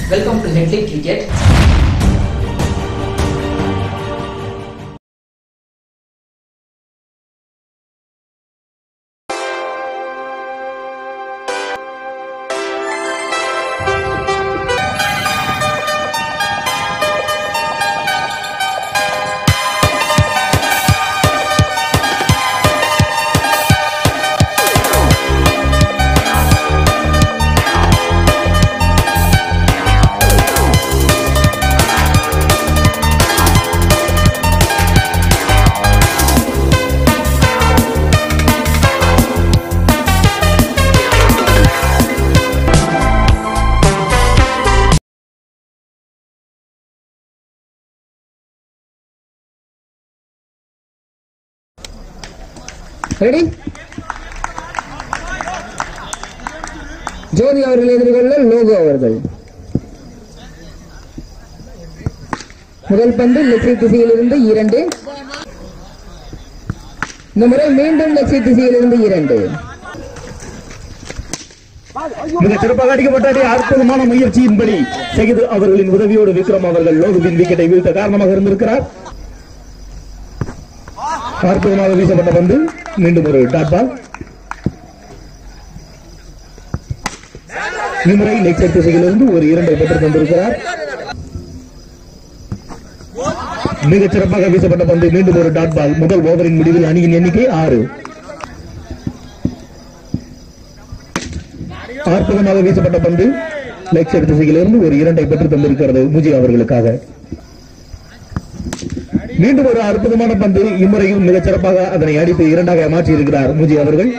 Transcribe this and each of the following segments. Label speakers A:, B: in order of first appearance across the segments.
A: Welcome to Headlight Cricket.
B: Ready Jothi அவர்கள் எதிர்கொள்ள logo அவர்கள் முதல் பந்து லட்சிய திசையிலிருந்து இரண்டு இந்த முறை மீண்டும் லட்சிய திசையிலிருந்து இரண்டு
C: மிக சிறப்பாக அடிக்கப்பட்ட அற்புதமான முயற்சியின்படி செய்து அவர்களின் உதவியோடு விக்ரம் அவர்கள் லோகுவின் விக்கெட்டை வீழ்த்த காரணமாக இருந்திருக்கிறார் அற்புதமாக வீசப்பட்ட பந்து மீண்டும் ஒரு டாட் பால் இம்முறை லெக்சர் திசையிலிருந்து ஒரு இரண்டை பெற்று தந்திருக்கிறார் மிகச் சிறப்பாக வீசப்பட்ட பந்து மீண்டும் ஒரு டாட் பால் முதல் ஓவரின் முடிவில் அணியின் எண்ணிக்கை ஆறு அற்புதமாக வீசப்பட்ட பந்து லெக்சர் திசையிலிருந்து ஒரு இரண்டை பெற்று தந்திருக்கிறது முஜி அவர்களுக்காக மீண்டும் ஒரு அற்புதமான பந்து இம்முறையும் மிகச் சிறப்பாக அதனை அடித்து இரண்டாக மாற்றி இருக்கிறார் முஜி அவர்கள்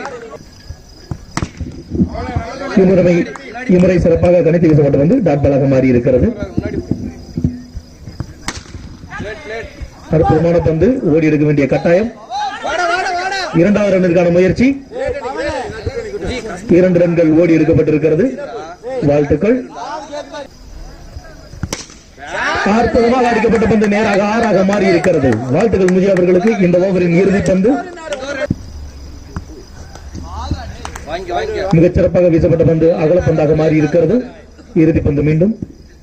C: இம்முறை இம்முறை சிறப்பாக கணித்து வீசப்பட்ட பந்து டாட் பாலாக மாறி இருக்கிறது அற்புதமான பந்து ஓடி எடுக்க வேண்டிய கட்டாயம் இரண்டாவது ரன்னிற்கான முயற்சி இரண்டு ரன்கள் ஓடி எடுக்கப்பட்டிருக்கிறது வாழ்த்துக்கள் அற்புதமாக அடிக்கப்பட்ட பந்து நேராக ஆறாக மாறி இருக்கிறது வாழ்த்துக்கள் முஜி அவர்களுக்கு இந்த ஓவரின் இறுதி பந்து மிகச் சிறப்பாக வீசப்பட்ட பந்து அகலப்பந்தாக மாறி இருக்கிறது இறுதி பந்து மீண்டும்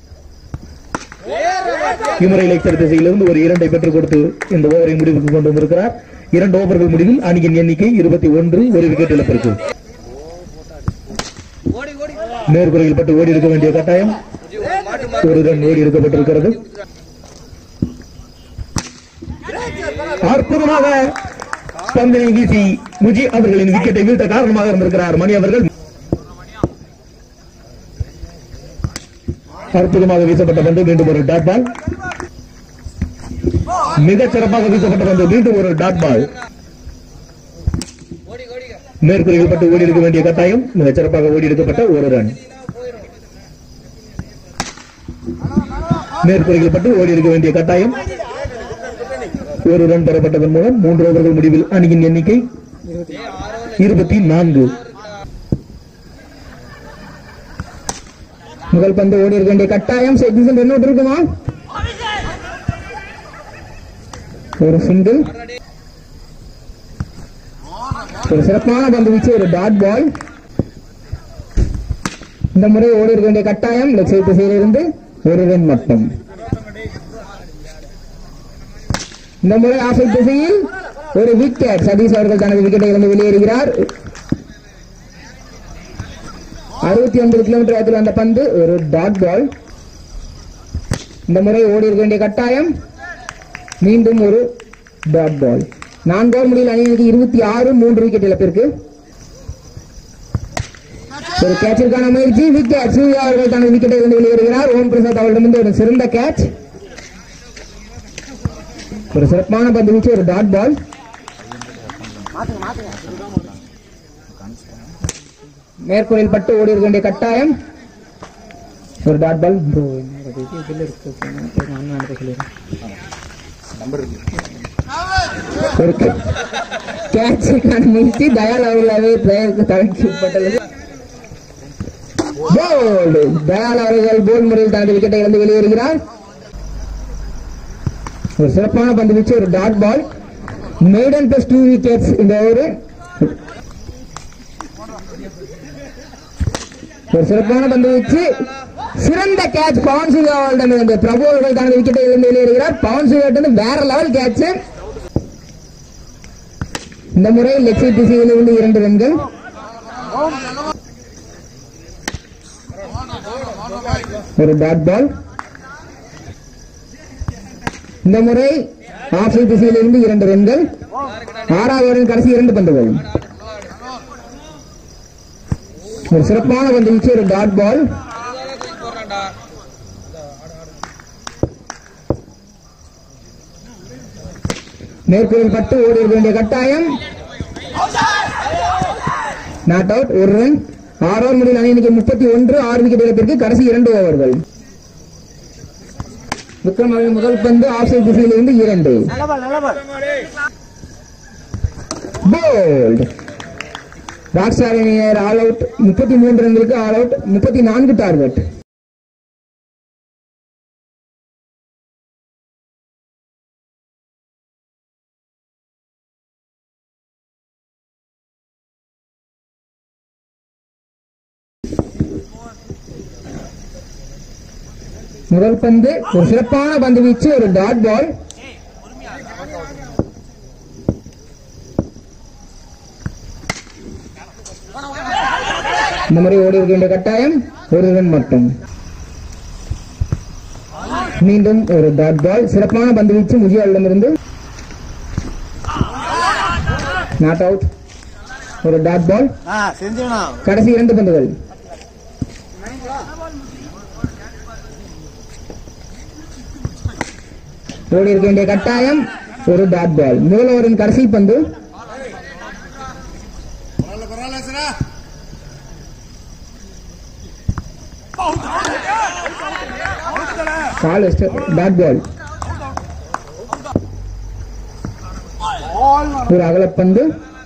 C: இம்முறை லெக்சர் திசையிலிருந்து ஒரு இரண்டை பெற்றுக் கொடுத்து இந்த ஓவரை முடிவுக்கு கொண்டு வந்திருக்கிறார் இரண்டு ஓவர்கள் முடிவில் அணியின் எண்ணிக்கை இருபத்தி ஒன்று ஒரு விக்கெட் இழப்பிற்கு நேர்குறையில் பட்டு ஓடி இருக்க வேண்டிய கட்டாயம் ஒரு ரன் ஓடி எடுக்கப்பட்டிருக்கிறது அற்புதமாக பந்தினை வீசி முஜி அவர்களின் விக்கெட்டை வீழ்த்த காரணமாக இருந்திருக்கிறார் மணி அவர்கள் அற்புதமாக வீசப்பட்ட பந்து மீண்டும் ஒரு டாட் பால் மிகச் சிறப்பாக வீசப்பட்ட பந்து மீண்டும் ஒரு டாட் பால் மேற்குறிகள் பட்டு ஓடி எடுக்க வேண்டிய கட்டாயம் மிகச் சிறப்பாக ஓடி எடுக்கப்பட்ட ஒரு ரன் மேற்குறிகள் பட்டு ஓடி எடுக்க வேண்டிய கட்டாயம் ஒரு ரன் பெறப்பட்டதன் மூலம் மூன்று ஓவர்கள் முடிவில் அணியின் எண்ணிக்கை இருபத்தி நான்கு
B: முதல் பந்து ஓடி இருக்க வேண்டிய கட்டாயம் செக்னிசன் ரன் அவுட் இருக்குமா ஒரு சிங்கிள் ஒரு சிறப்பான பந்து வீச்சு ஒரு டாட் பால் இந்த முறை ஓடி இருக்க வேண்டிய கட்டாயம் லட்சிய திசையிலிருந்து ஒரு ரன் மட்டும் இந்த முறை ஆசை திசையில் ஒரு விக்கெட் சதீஷ் அவர்கள் தனது விக்கெட்டை இழந்து வெளியேறுகிறார் அறுபத்தி ஒன்பது கிலோமீட்டர் வேகத்தில் அந்த பந்து ஒரு டாட் பால் இந்த முறை ஓடி இருக்க வேண்டிய கட்டாயம் மீண்டும் ஒரு டாட் பால் நான்கு ஓவர் முடிவில் அணியிற்கு இருபத்தி ஆறு மூன்று விக்கெட் இழப்பிற்கு ஒரு கேட்சிற்கான முயற்சி விக்கெட் சூர்யா அவர்கள் தனது விக்கெட்டை இருந்து வெளியேறுகிறார் ஓம் பிரசாத் அவர்களிடமிருந்து ஒரு சிறந்த கேட்ச் ஒரு சிறப்பான பந்து வீச்சு ஒரு டாட் பால் மேற்கூறில் பட்டு ஓடி இருக்க வேண்டிய கட்டாயம் ஒரு டாட் பால் ப்ரோ இதுல இருக்கு நான் அடுத்து சொல்லிடுறேன் ஒரு கேட்சுக்கான முயற்சி தயால் அவர்களாவே பிளேயருக்கு தவிர்க்கப்பட்டுள்ளது போல்டு தயால் அவர்கள் போல் முறையில் தனது விக்கெட்டை இழந்து வெளியேறுகிறார் ஒரு சிறப்பான பந்து வீச்சு ஒரு dot ball maiden plus two wickets இந்த ஓவர் ஒரு சிறப்பான பந்து வீச்சு சிறந்த கேட்ச் பவன் சிங்காவிடமிருந்து பிரபு அவர்கள் தனது விக்கெட்டை இருந்து வெளியேறுகிறார் பவன் சிங்காவிட்டு வேற லெவல் கேட்ச் இந்த முறை லெக்ஸி திசையில் இருந்து இரண்டு ரன்கள் ஒரு டாட் பால் இந்த முறை ஆஃப் சைட் திசையில் இருந்து இரண்டு ரன்கள் ஆறாவது ஓவரின் கடைசி இரண்டு பந்துகள் ஒரு சிறப்பான பந்து வீச்சு ஒரு டாட் பால் மேற்கூறில் பட்டு ஓடி இருக்க வேண்டிய கட்டாயம் நாட் அவுட் ஒரு ரன் ஆறு ஓவர் முடிவில் அணி எண்ணிக்கை முப்பத்தி ஒன்று ஆறு விக்கெட் இழப்பிற்கு கடைசி இரண்டு ஓவர்கள் விக்ரம் அவர்கள் முதல் பந்து ஆஃப் சைட் திசையில் இருந்து இரண்டு போல்ட் ராக்ஸ்டார் அணியினர் ஆல் அவுட் முப்பத்தி மூன்று ரன்களுக்கு ஆல் அவுட் முப்பத்தி நான்கு டார்கெட் முதல் பந்து ஒரு சிறப்பான பந்து வீச்சு ஒரு டாட் பால் இந்த முறை ஓடி இருக்க வேண்டிய கட்டாயம் ஒரு ரன் மட்டும் மீண்டும் ஒரு டாட் பால் சிறப்பான பந்து வீச்சு முஜியாவிடமிருந்து நாட் அவுட் ஒரு டாட் பால்
A: ஆ செஞ்சுனா
B: கடைசி இரண்டு பந்துகள் ஓடி இருக்க வேண்டிய கட்டாயம் ஒரு டாட் பால் முதல் ஓவரின் கடைசி பந்து
A: பரவாயில்ல பரவாயில்ல சரா
B: கால் டாட் பால் ஒரு அகலப்பந்து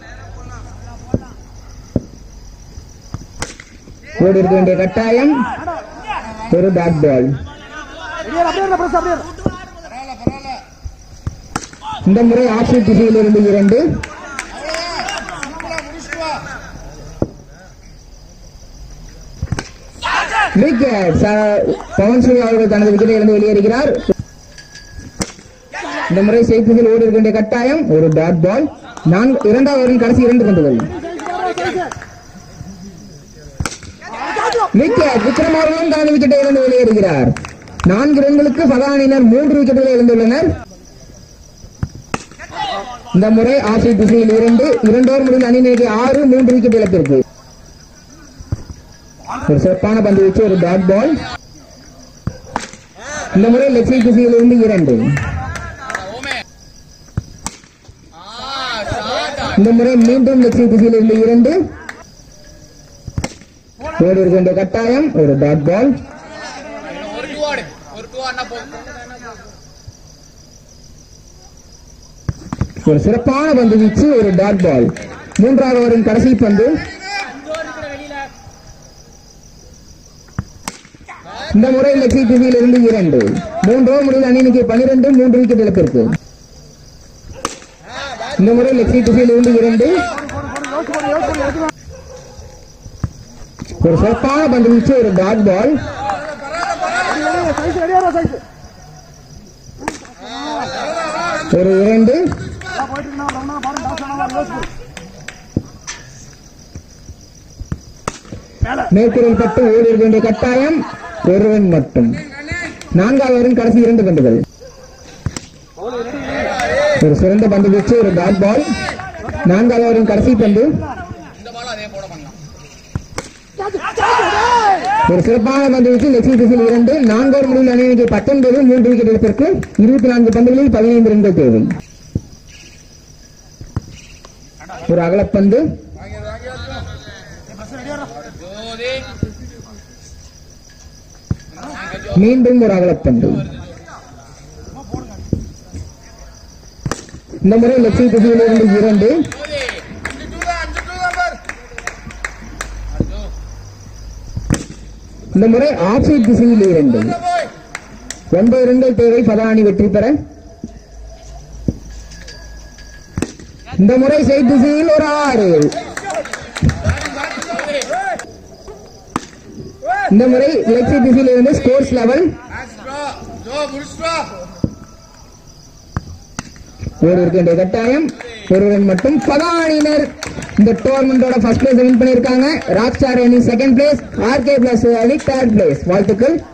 B: ஓடி இருக்க வேண்டிய கட்டாயம் ஒரு டாட் பால்
A: பரவாயில்ல பரவாயில்ல
B: இந்த முறை ஆப்ஷன் திசையில் இருந்து இரண்டு
A: அவ்வளவுதான் சூப்பரா முடிச்சுட்டு வா
B: விக்கெட் பவன் சிங் அவர்கள் தனது விக்கெட்டை இழந்து வெளியேறுகிறார் இந்த முறை செய்திகள் ஓடி இருக்க வேண்டிய கட்டாயம் ஒரு டாட் பால் நான்கு இரண்டாவது ஓவரின் கடைசி இரண்டு பந்துகள் விக்கெட் விக்ரம் அவர்களும் தனது விக்கெட்டை இழந்து வெளியேறுகிறார் நான்கு ரன்களுக்கு பதானியினர் மூன்று விக்கெட்டுகளை இழந்துள்ளனர் இந்த முறை ஆசை திசையில் இரண்டு இரண்டு ஓவர் முடிவில் அணி நிலைக்கு ஆறு மூன்று விக்கெட் இழப்பிற்கு ஒரு சிறப்பான பந்து வச்சு ஒரு டாட் பால் இந்த முறை லெக்ஸி திசையில் இருந்து இரண்டு இந்த முறை மீண்டும் லெக்ஸி திசையில் இருந்து இரண்டு ஓடி இருக்க வேண்டிய கட்டாயம் ஒரு டாட் பால்
D: ஒரு டூ ஆடு ஒரு டூ ஆடினா போதும்
B: ஒரு சிறப்பான பந்து வீச்சு ஒரு டாட் பால் மூன்றாவது ஓவரின் கடைசி பந்து இந்த முறை லட்சி திசையில் இருந்து இரண்டு மூன்று ஓவர் முடிவில் அணி எண்ணிக்கை பனிரெண்டு மூன்று விக்கெட் இழப்பிற்கு இந்த முறை லட்சி திசையில் இருந்து இரண்டு ஒரு சிறப்பான பந்து வீச்சு ஒரு டாட் பால் ஒரு இரண்டு மேற்கூறில் பட்டு ஓடி இருக்க வேண்டிய கட்டாயம் ஒரு ரன் மட்டும் நான்காவது ஓவரின் கடைசி இரண்டு பந்துகள் ஒரு சிறந்த பந்து வீச்சு ஒரு டாட் பால் நான்காவது ஓவரின் கடைசி பந்து
D: இந்த பாலும் அதே போட பண்ணலாம்
B: ஒரு சிறப்பான பந்து வீச்சு லட்சுமி திசையில் இரண்டு நான்கு ஓவர் முடிவில் அணி எண்ணிக்கை பத்தொன்பது மூன்று விக்கெட் இழப்பிற்கு இருபத்தி நான்கு பந்துகளில் பதினைந்து ரன்கள் தேவை ஒரு அகலப்பந்து
D: ஜோதி
B: மீண்டும் ஒரு அகலப்பந்து இந்த முறை லட்சுமி திசையில் இருந்து இரண்டு
D: ஜோதி
A: அஞ்சு டூ தான் அஞ்சு டூ தான் பார்
B: இந்த முறை ஆப்சைட் திசையில் இரண்டு
A: போய்
B: ஒன்பது ரன்கள் தேவை பதானி வெற்றி பெற இந்த முறை சைட் திசையில் ஒரு ஆறு இந்த முறை லெக்ஸி திசையில் இருந்து ஸ்கோர்ஸ் லெவல்
A: மேட்ச் ட்ரா ஜோ முடிச்சுட்டு வா
B: ஓடி இருக்க வேண்டிய கட்டாயம் ஒரு ரன் மட்டும் பதா அணியினர் இந்த டோர்னமெண்டோட ஃபர்ஸ்ட் பிளேஸ் வின் பண்ணிருக்காங்க ராக்ஸ்டார் அணி செகண்ட் பிளேஸ் ஆர்கே பிளஸ் அணி தேர்ட் பிளேஸ் வாழ்த்துக்கள்